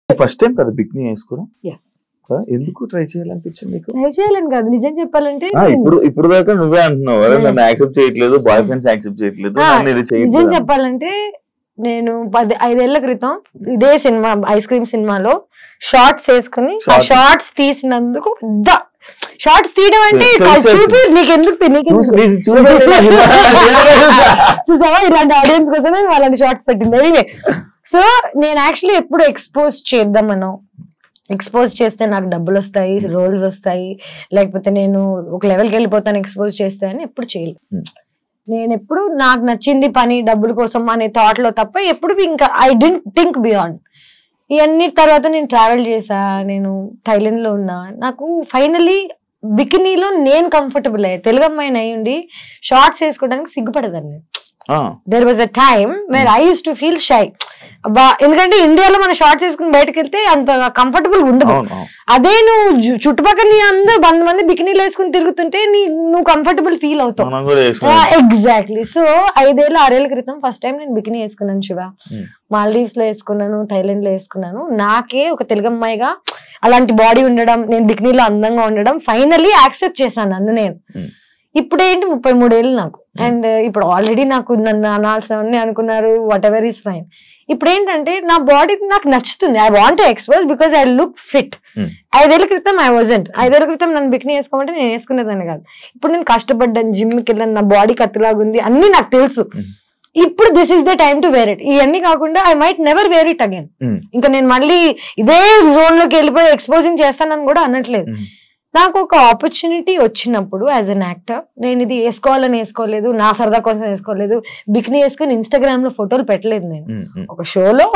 First time కదా bikini వేసుకోవడం Yes. కదా? ఎందుకు ట్రై చేయాలనిపించింది నీకు ట్రై చేయాలని కాదు నిజం చెప్పాలంటే ఆ, ఇప్పుడు ఇప్పుడు దాకా నువ్వే అంటున్నావు "అరే, నన్ను యాక్సెప్ట్ చేయట్లేదు బాయ్ ఫ్రెండ్స్ యాక్సెప్ట్ చేయట్లేదు ఆ, నన్ను ఇది నిజం చేయట్లేదు చెప్పాలంటే నేను పది ఐదేళ్ల క్రితం ఇదే సినిమా ఐస్ క్రీమ్ సినిమాలో షార్ట్స్ వేసుకుని ఆ Shorts. షార్ట్స్ తీసినందుకు పెద్ద షార్ట్స్ తీయడం అంటే తెలుసు, తెలుసు. చూపి నీకెందుకు నీకెందుకు చూసి- చూసి- చూసి నాకు ఇలా తెలుసా? చూసావా ఇలాంటి ఆడియన్స్ కోసమే నేను అలాంటి షార్ట్స్ పెట్టింది ఎనీవే సో నేను యాక్చువల్లీ ఎప్పుడు ఎక్స్పోజ్ చేద్దామను ఎక్స్పోజ్ చేస్తే నాకు డబ్బులు వస్తాయి రోల్స్ వస్తాయి లేకపోతే నేను ఒక లెవెల్కి వెళ్ళిపోతాను ఎక్స్పోజ్ చేస్తే అని ఎప్పుడు చేయలేదు Hmm. నేను ఎప్పుడు నాకు నచ్చింది పని డబ్బుల కోసం అనే థాట్ లో తప్ప ఎప్పుడు ఇంకా ఐ డెంట్ థింక్ బియాండ్ ఇవన్నీ తర్వాత నేను ట్రావెల్ చేసా నేను థైలాండ్ లో ఉన్నా నాకు ఫైనలీ బికినీలో నేను కంఫర్టబుల్ అయ్యా తెలుగు అమ్మాయిని అయి ఉండి షార్ట్స్ వేసుకోవడానికి సిగ్గుపడదాన్ని ఆ, there was a time where I use to feel shy అబ్బా ఎందుకంటే ఇండియాలో మన షార్ట్స్ వేసుకుని బయటకు వెళ్తే అంత కంఫర్టబుల్ ఉండదు అవును అవును. అదే నువ్వు జు- చుట్టుపక్కల నీ అందరు వంద మంది బికినీలు వేసుకుని తిరుగుతుంటే నీ నువ్వు కంఫర్టబుల్ ఫీల్ అవుతావు మనం కూడా వేసుకున్నాం ఎగ్జాక్ట్లీ సో ఐదేళ్ళు ఆరేళ్ల క్రితం ఫస్ట్ టైం నేను బికినీ వేసుకున్నాను శివ Hmm. మాల్దీవ్స్ లో వేసుకున్నాను థైలాండ్ లో వేసుకున్నాను నాకే ఒక తెలుగు అమ్మాయిగా అలాంటి బాడీ ఉండడం నేను బికినీలో అందంగా ఉండడం ఫైనలీ యాక్సెప్ట్ చేశాను నన్ను నేను Hmm. ఇప్పుడు ఏంటి ముప్పై మూడేళ్ళు నాకు అండ్ ఇప్పుడు ఆల్రెడీ నాకు నన్ను అనాల్సినవన్నీ అనుకున్నారు వాట్ ఎవర్ ఈస్ ఫైన్ ఇప్పుడు ఏంటంటే నా బాడీ నాకు నచ్చుతుంది I want expose because I look fit Hmm. ఐదేళ్ల క్రితం ఐ వాజంట్ ఐదేళ్ల క్రితం నన్ను బికినీ వేసుకోమంటే నేను వేసుకునేదాన్ని కాదు ఇప్పుడు నేను కష్టపడ్డాను జిమ్కి వెళ్ళాను నా బాడీ కత్తిలాగుంది అన్ని నాకు తెలుసు Hmm. ఇప్పుడు this is the time to wear it ఇవన్నీ కాకుండా I might never wear it again Hmm. ఇంకా నేను మళ్ళీ ఇదే జోన్ లోకి వెళ్ళిపోయి ఎక్స్పోజింగ్ చేస్తానని కూడా అనట్లేదు Hmm. నాకు ఒక ఆపర్చునిటీ వచ్చినప్పుడు యాజ్ అన్ యాక్టర్ నేను ఇది వేసుకోవాలని వేసుకోలేదు నా సరదా కోసం వేసుకోలేదు బికినీ వేసుకుని ఇన్స్టాగ్రామ్ లో ఫోటోలు పెట్టలేదు నేను ఉమ్, ఉమ్. ఒక షోలో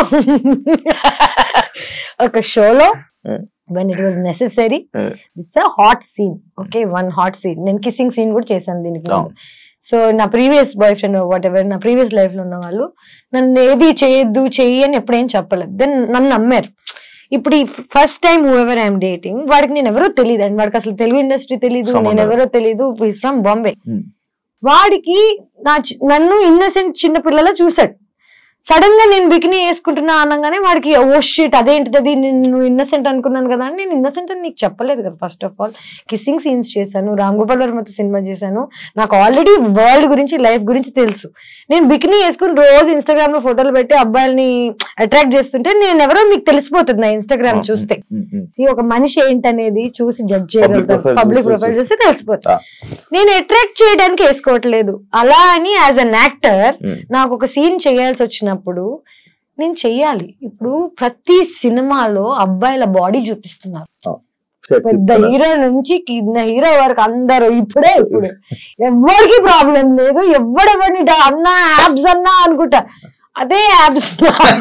ఒక షోలో Eh. When it was necessary Eh. It's a hot scene okay one hot scene నేను కిస్సింగ్ సీన్ కూడా చేశాను దీనికి అవును. సో నా previous boyfriend whatever నా ప్రీవియస్ లైఫ్ లో ఉన్న వాళ్ళు నన్ను ఏది చేయొద్దు చెయ్యి అని ఎప్పుడేం చెప్పలేదు దెన్ నన్ను నమ్మారు ఇప్పుడు ఈ first time whoever I'm dating వాడికి నేను ఎవరో తెలియదు అండ్ వాడికి అసలు తెలుగు ఇండస్ట్రీ తెలియదు సంబంధం. నేను ఎవరో తెలియదు ఈస్ ఫ్రమ్ బాంబే Hmm. వాడికి నా చి- నన్ను ఇన్నసెంట్ చిన్న పిల్లల చూసాడు సడన్ గా నేను బికినీ వేసుకుంటున్నా అనగానే వాడికి ఓ షీట్ అదేంటిది అది నేను నువ్వు ఇన్నసెంట్ అనుకున్నాను కదా అని నేను ఇన్నసెంట్ అని నీకు చెప్పలేదు కదా first of all kissing scenes చేశాను రామ్ గోపాల్ వర్మతో సినిమా చేశాను నాకు ఆల్రెడీ వరల్డ్ గురించి లైఫ్ గురించి తెలుసు నేను బికినీ వేసుకుని రోజు ఇన్స్టాగ్రామ్ లో ఫోటోలు పెట్టి అబ్బాయిల్ని అట్రాక్ట్ చేస్తుంటే నేను ఎవరో మీకు తెలిసిపోతుంది నా ఇన్స్టాగ్రామ్ చూస్తే ఉమ్, ఉమ్. See, ఒక మనిషి ఏంటనేది చూసి జడ్జ్ Public చేయగలుగుతాం profile పబ్లిక్ చూసి ప్రొఫైల్ చూసి. చూస్తే తెలిసిపోతుంది Ah. నేను అట్రాక్ట్ చేయడానికి వేసుకోవట్లేదు అలా అని యాజ్ అన్ యాక్టర్ ఉమ్. నాకు ఒక సీన్ చేయాల్సి వచ్చినప్పుడు నేను చెయ్యాలి ఇప్పుడు ప్రతి సినిమాలో అబ్బాయిల బాడీ చూపిస్తున్నారు Check పెద్ద చెప్తున్నా. హీరో నుంచి కింద హీరో వరకు అందరూ ఇప్పుడే ఇప్పుడు ఎవరికి ప్రాబ్లం లేదు ఎవడెవరిని డా- అన్నా యాబ్స్ అన్నా అనుకుంటా అదే యాబ్స్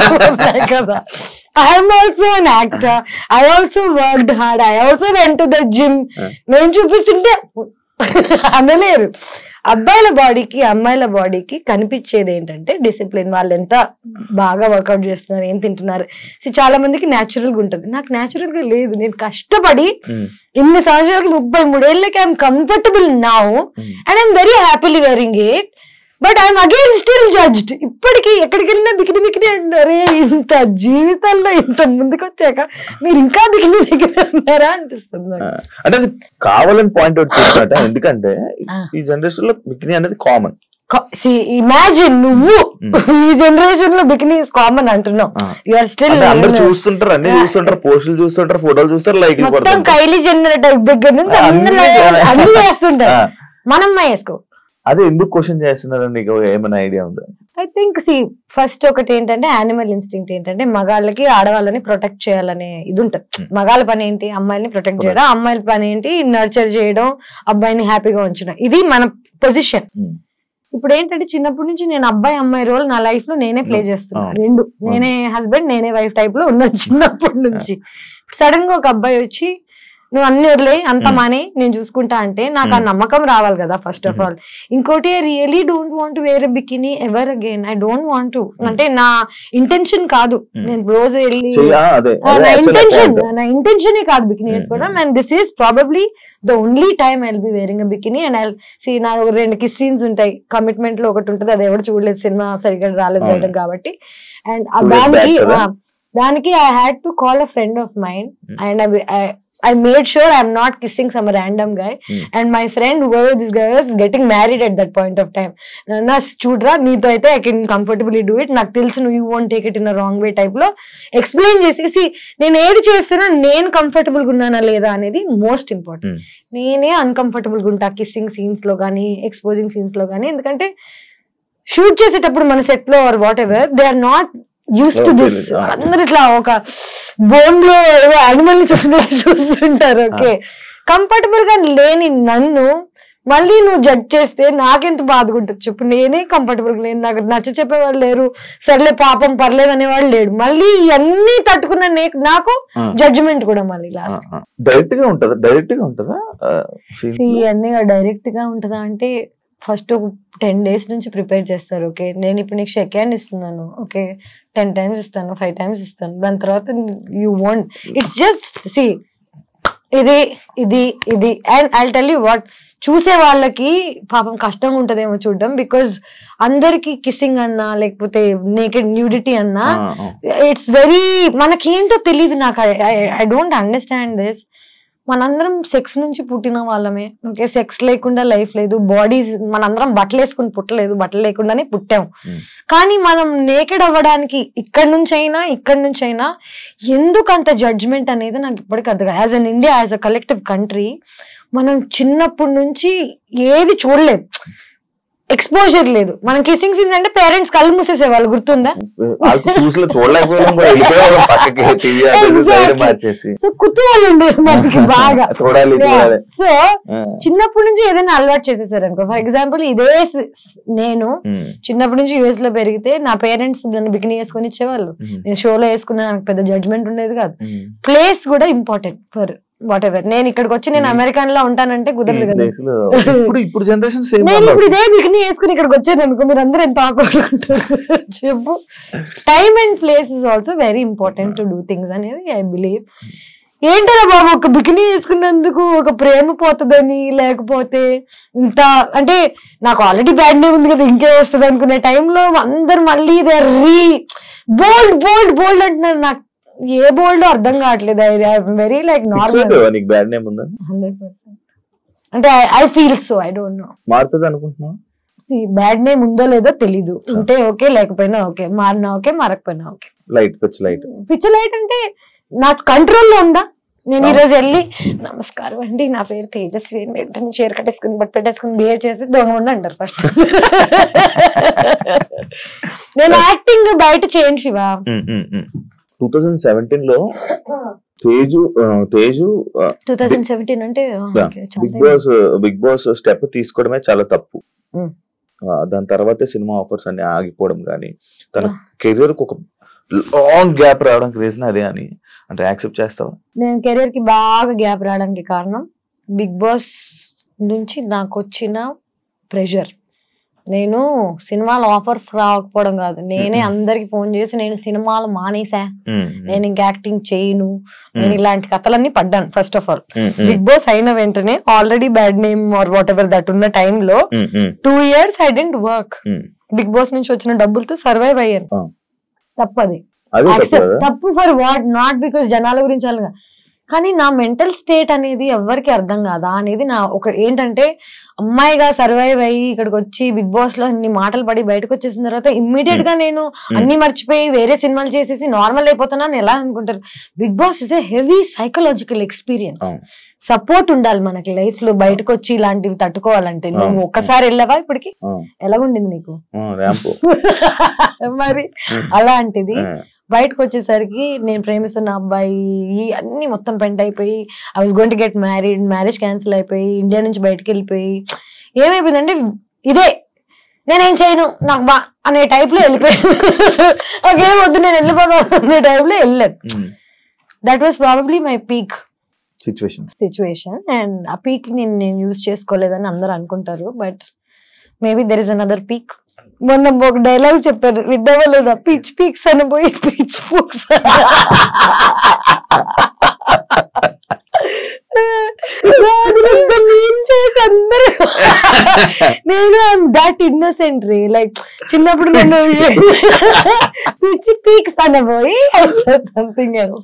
కదా I'm also an actor I also worked hard I also went to the gym Yeah. నేను చూపిస్తుంటే అనలేరు అబ్బాయిల బాడీకి అమ్మాయిల బాడీకి కనిపించేది ఏంటంటే డిసిప్లిన్ వాళ్ళు ఎంత బాగా వర్కౌట్ చేస్తున్నారు ఏం తింటున్నారు See, చాలా మందికి న్యాచురల్ గా ఉంటుంది నాకు న్యాచురల్ గా లేదు నేను కష్టపడి ఉమ్, ఇన్ని సంవత్సరాలకి ముప్పై మూడేళ్ళకి I'm comfortable now um. And I'm very happily wearing it but I'm again still judged ఇప్పటికి ఎక్కడికి వెళ్ళినా బికిని బికిని అంటారే ఇంత జీవితంలో ఇంత ముందుకు వచ్చాక మీరు ఇంకా బికిని దగ్గర ఉన్నారా అనిపిస్తుంది నాకు. అంటే అది కావాలని పాయింట్ అవుట్ చేస్తున్నట ఎందుకంటే Ah. ఈ జనరేషన్ లో బికినీ అనేది కామన్ ఇమాజిన్ నువ్వు Hmm. ఈ జనరేషన్ లో బికినీ ఇస్ కామన్ అంటున్నావు యు ఆర్ స్టిల్ అంటే అందరు చూస్తుంటారు అన్ని చూస్తుంటారు పోస్టులు చూస్తుంటారు ఫోటోలు చూస్తారు లైక్ మొత్తం కైలీ జనరేట్ దగ్గర నుంచి అన్ని అందరూ చేయాలి. అన్ని చేస్తుంటారు మనం వేసుకో అదే ఎందుకు క్వశ్చన్ చేస్తున్నారని నీకు ఏమైనా ఐడియా ఉందా ఐ థింక్ సి ఫస్ట్ ఒకటి ఏంటంటే యానిమల్ ఇన్స్టింక్ట్ ఏంటంటే మగాళ్ళకి ఆడవాళ్ళని ప్రొటెక్ట్ చేయాలనే ఇది ఉంటుంది Hmm. మగాళ్ళ పని ఏంటి అమ్మాయిని ప్రొటెక్ట్ చేయడం అమ్మాయిల పని ఏంటి నర్చర్ చేయడం అబ్బాయిని హ్యాపీగా ఉంచడం ఇది మన పొజిషన్ Hmm. ఇప్పుడు ఏంటంటే చిన్నప్పటి నుంచి నేను అబ్బాయి అమ్మాయి రోల్ నా లైఫ్ లో నేనే ప్లే Hmm. చేస్తున్నా అవును. రెండు నేనే హస్బెండ్ నేనే వైఫ్ టైప్ లో ఉన్నాను చిన్నప్పటి నుంచి సడన్ గా ఒక అబ్బాయి వచ్చి నువ్వు అన్ని వదిలే అంత Hmm. మానే నేను చూసుకుంటా అంటే నాకు ఆ Hmm. నమ్మకం రావాలి కదా ఫస్ట్ ఆఫ్ Mhm. ఆల్ ఇంకోటి I really don't want wear bikini ever again I don't want to అంటే నా ఇంటెన్షన్ కాదు Hmm. నేను రోజు వెళ్ళి చెయ్యి- ఆ, అదే ఆ, అదే నా actual ఇంటెన్షన్ point. నా ఇంటెన్షన్ కాదు బికినీ Hmm, వేసుకోవడం hmm. And this is probably the only time I be wearing bikini and I see నా ఒక రెండు కిస్ సీన్స్ ఉంటాయి కమిట్మెంట్ లో ఒకటి ఉంటుంది అది ఎవరు చూడలేదు సినిమా సరిగ్గా రాలేదు అవును. వేయడం కాబట్టి అండ్ Two days back దానికి కదా? దానికి I had to call a friend of mind Hmm. And I made sure I'm not kissing some random guy Hmm. And my friend this guy was getting married at that point of time నా చూడరా నీతో అయితే I can comfortably do it నాకు తెలుసు నువ్వు you won't take it in wrong way type లో explain చేసేసి నేను ఏది చేస్తున్నా నేను కంఫర్టబుల్ గా ఉన్నానా లేదా అనేది మోస్ట్ ఇంపార్టెంట్ Hmm. నేనే అన్కంఫర్టబుల్ గా ఉంటా కిస్సింగ్ సీన్స్ లో కానీ ఎక్స్పోజింగ్ సీన్స్ లో కానీ ఎందుకంటే షూట్ చేసేటప్పుడు మన సెట్ లో or whatever they are not use to Okay, this ah. అందరు ఇట్లా ఒక బోన్ లో యానిమల్ ని చూస్తున్నట్టు చూస్తుంటారు ఓకే కంఫర్టబుల్ గా లేని నన్ను మళ్ళీ నువ్వు జడ్జ్ చేస్తే నాకెంత బాధగా ఉంటుంది చెప్పు నేనే కంఫర్టబుల్ గా లేను నాకు నచ్చ చెప్పేవాళ్ళు లేరు సర్లే పాపం పర్లేదు అనేవాళ్ళు లేడు మళ్ళీ ఇవన్నీ తట్టుకున్న నే- నాకు Ah. జడ్జిమెంట్ కూడా మళ్ళీ లాస్ట్ డైరెక్ట్ గా ఉంటదా డైరెక్ట్ గా ఉంటదా ఆ, scenes లో? ఇవన్నీ డైరెక్ట్ గా ఉంటుందా అంటే ఫస్ట్ ఒక టెన్ డేస్ నుంచి ప్రిపేర్ చేస్తారు ఓకే నేను ఇప్పుడు నీకు సెకండ్ ఇస్తున్నాను ఓకే టెన్ టైమ్స్ ఇస్తాను ఫైవ్ టైమ్స్ ఇస్తాను దాని తర్వాత you want it's just see ఇది ఇది ఇది and I tell you what చూసే వాళ్ళకి పాపం కష్టంగా ఉంటదేమో చూడడం బికాజ్ అందరికి కిస్సింగ్ అన్నా లేకపోతే నేకెడ్ న్యూడిటీ అన్నా ఆ, ఆ. ఇట్స్ వెరీ మనకేంటో తెలియదు నాకు ఐ డోంట్ అండర్స్టాండ్ దిస్ మనందరం సెక్స్ నుంచి పుట్టిన వాళ్ళమే ఓకే సెక్స్ లేకుండా లైఫ్ లేదు బాడీస్ మనందరం బట్టలు వేసుకుని పుట్టలేదు బట్టలు లేకుండానే పుట్టాం Hmm. కానీ మనం నేకెడ్ అవ్వడానికి ఇక్కడి నుంచి అయినా ఇక్కడి నుంచి అయినా ఎందుకు అంత జడ్జ్మెంట్ అనేది నాకు ఇప్పటికీ అర్థం as an India as a collective country మనం చిన్నప్పటి నుంచి ఏది చూడలేదు ఎక్స్పోజర్ లేదు మనం కిసింగ్ సీన్స్ అంటే పేరెంట్స్ కళ్ళు మూసేసేవాళ్ళు గుర్తుందా వాళ్ళకి చూసి చూడలేకపోవడం కూడా వెళ్ళిపోయేవాళ్ళం పక్కకి టీవీ Exactly. మార్చేసి సో కుతూహలం ఉండేది మనకి బాగా చూడాలి చూడాలి సో ఆ, చిన్నప్పటి నుంచి ఏదైనా అలవాటు చేసేసారు అనుకో ఫర్ ఎగ్జాంపుల్ ఇదే స్- స్- నేను ఉమ్, చిన్నప్పటి నుంచి యుఎస్ లో పెరిగితే నా పేరెంట్స్ నన్ను బికినీ వేసుకొని ఇచ్చేవాళ్ళు ఉమ్, నేను షోలో వేసుకున్నా నాకు పెద్ద జడ్జ్మెంట్ ఉండేది కాదు ఉమ్. ప్లేస్ కూడా ఇంపార్టెంట్ ఫర్ వాట్ ఎవర్ నేను ఇక్కడికి వచ్చి నేను Hmm. అమెరికన్ లో ఉంటానంటే కుదరదు ఈ కదా place లో ఇప్పుడు ఇప్పుడు జనరేషన్ సేమ్ నేను ఇప్పుడు ఇదే బికినీ వేసుకుని ఇక్కడికి వచ్చాను అనుకో మీరు అందరూ ఎంత awkward గా ఉంటారు చెప్పు time and place is also very important to do things అనేది ఐ బిలీవ్ ఏంటరా బాబు ఒక బికినీ వేసుకున్నందుకు ఒక ప్రేమ పోతుందని లేకపోతే ఇంత అంటే నాకు ఆల్రెడీ బ్యాడ్ నేమ్ ఉంది కదా ఇంకే వస్తుంది అనుకునే టైంలో అందరు మళ్ళీ దే రీ బోల్డ్ బోల్డ్ బోల్డ్ అంటున్నారు నాకు ఏ బోల్డ్ అర్థం కావట్లేదు ఐ వెరీ లైక్ నార్మల్ నీకు బ్యాడ్ నేమ్ ఉందా హండ్రెడ్ పర్సెంట్ అంటే I feel so I don't know మారుతుంది అనుకుంటున్నావా బ్యాడ్ నేమ్ ఉందో లేదో తెలీదు ఉంటే ఓకే లేకపోయినా ఓకే మారినా ఓకే మారకపోయినా ఓకే లైట్ పిచ్ లైట్ పిచ్చి లైట్ అంటే నా కంట్రోల్లో ఉందా నేను ఈ అవును. రోజు వెళ్ళి నమస్కారం అండి నా పేరు తేజస్వి అని వెంటనే చీర కట్టేసుకుని బట్ పెట్టేసుకుని బిహేవ్ చేసి దొంగ ఉండి అంటారు ఫస్ట్ నేను యాక్టింగ్ బయట చేయండి శివ టూ థౌజండ్ సెవెంటీన్ లో తేజు ఆ, తేజు టూ థౌసండ్ సెవెంటీన్ అంటే ఆ, Yeah. okay, బిగ్ చాలా బాస్ బిగ్ బాస్ స్టెప్ తీసుకోవడమే చాలా తప్పు Mm. ఆ, దాని తర్వాతే సినిమా ఆఫర్స్ అన్ని ఆగిపోవడం కానీ తన Yeah. కెరీర్ కు ఒక లాంగ్ గ్యాప్ రావడానికి రీజన్ అదే అని అంటే యాక్సెప్ట్ చేస్తావా నేను కెరీర్ కి బాగా గ్యాప్ రావడానికి కారణం బిగ్ బాస్ నుంచి నాకు వచ్చిన ప్రెషర్ నేను సినిమాల ఆఫర్స్ రాకపోవడం కాదు నేనే Mhm. అందరికి ఫోన్ చేసి నేను సినిమాలు మానేసా Mm, నేను ఇంకా యాక్టింగ్ చేయను mm, నేను ఇలాంటి కథలన్నీ పడ్డాను first of all mm, mm, Bigg Boss అయిన వెంటనే already bad name or whatever that ఉన్న టైంలో mm, mm, two years I didn't work mm. Bigg Boss నుంచి వచ్చిన డబ్బులతో సర్వైవ్ అయ్యాను Ah. తప్పది అదే తప్పు Accept- కదా తప్పు ఫర్ వాట్ నాట్ బికాస్ జనాల గురించి అలాగా కానీ నా మెంటల్ స్టేట్ అనేది ఎవరికి అర్థం కాదా అనేది నా ఒక ఏంటంటే అమ్మాయిగా సర్వైవ్ అయ్యి ఇక్కడికి వచ్చి బిగ్ బాస్ లో అన్ని మాటలు పడి బయటకు వచ్చేసిన తర్వాత ఇమ్మీడియట్ గా నేను అన్ని మర్చిపోయి వేరే సినిమాలు చేసేసి నార్మల్ అయిపోతున్నాను ఎలా అనుకుంటారు Bigg Boss is a heavy psychological experience అవును. సపోర్ట్ ఉండాలి మనకి లైఫ్ లో బయటకు వచ్చి ఇలాంటివి తట్టుకోవాలంటే నువ్వు అవును. ఒక్కసారి వెళ్ళావా ఇప్పటికి ఆ, ఎలాగుండింది నీకు ఆ, ర్యాంపు మరి అలాంటిది బయటకు వచ్చేసరికి నేను ప్రేమిస్తున్న అబ్బాయి ఈ అన్ని మొత్తం పెంట్ అయిపోయి I was going to get married marriage cancel అయిపోయి ఇండియా నుంచి బయటకు వెళ్ళిపోయి ఏమైపోయిందంటే ఇదే నేనేం చేయను నాకు బా అనే టైప్ లో వెళ్ళిపోయాను ఓకే వద్దు నేను వెళ్ళిపోదాం అనే టైప్ లో వెళ్ళాను that was probably my peak situation situation and ఆ పీక్ నేను నేను యూజ్ చేసుకోలేదని అందరూ అనుకుంటారు but maybe there is another peak మొన్న ఒక డైలాగ్ చెప్పారు విద్దావా లేదా పిచ్ పీక్స్ అని పోయి పిచ్ పూక్స్ చేసి అందరూ నేను ఐఎమ్ దట్ ఇన్నోసెంట్ రే లైక్ చిన్నప్పుడు నేను పిచ్చి పీక్స్ అనబోయి సంథింగ్ ఎల్స్